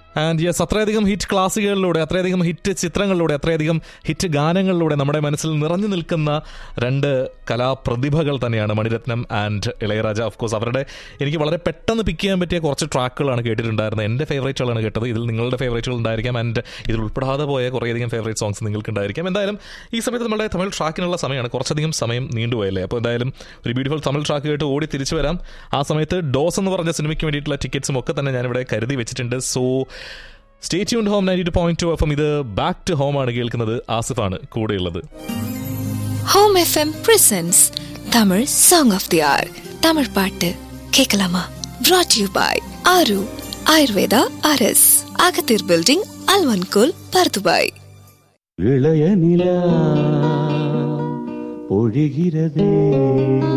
and yes അത്രയധികം hit ക്ലാസുകളിലൂടെ അത്രയധികം ഹിറ്റ് ചിത്രങ്ങളിലൂടെ അത്രയധികം ഹിറ്റ് ഗാനങ്ങളിലൂടെ നമ്മുടെ മനസ്സിൽ നിറഞ്ഞു നിൽക്കുന്ന രണ്ട് കലാപ്രതിഭകൾ തന്നെയാണ് Mani Ratnam and Ilaiyaraaja of course അവരുടെ എനിക്ക് വളരെ പെട്ടെന്ന് പിക്ക് ചെയ്യാൻ പറ്റിയ കുറച്ച് ട്രാക്കുകളാണ് കേട്ടിട്ടുണ്ടായിരുന്നത് എൻ്റെ ഫേവറേറ്റുകളാണ് കേട്ടത് ഇതിൽ നിങ്ങളുടെ ഫേവറേറ്റുകൾ ഉണ്ടായിരിക്കാം ആൻഡ് ഇതിൽ ഉൾപ്പെടാതെ പോയ കുറേയധികം ഫേവറേറ്റ് സോങ്സ് നിങ്ങൾക്ക് ഉണ്ടായിരിക്കാം എന്തായാലും ഈ സമയത്ത് നമ്മുടെ തമിഴ് ട്രാക്കിനുള്ള സമയമാണ് കുറച്ചധികം സമയം നീണ്ടുപോയല്ലേ അപ്പോൾ എന്തായാലും ഒരു ബ്യൂട്ടിഫുൾ തമിഴ് ട്രാക്ക് കേട്ട് ഓടി തിരിച്ചു വരാം ആ സമയത്ത് ഡോസ് എന്ന് പറഞ്ഞ സിനിമയ്ക്ക് വേണ്ടിയിട്ടുള്ള ടിക്കറ്റ്സും ഒക്കെ തന്നെ ഞാനിവിടെ കരുതി വെച്ചിട്ടുണ്ട് so stay tune home ninety two point two F M ഇത് ബാക്ക് ടു ഹോം ആണ് കേൾക്കുന്നത് ആസിഫാണ് കൂടെയുള്ളത് home FM presents Tamil song of the hour Tamil பாட்டு கேட்கலாமா brought you by Aru Ayurveda அரஸ் அகத்தீர் பில்டிங் அல்வன்கோல் பர்துபாய் இளைய நிலா பொழிகிறதே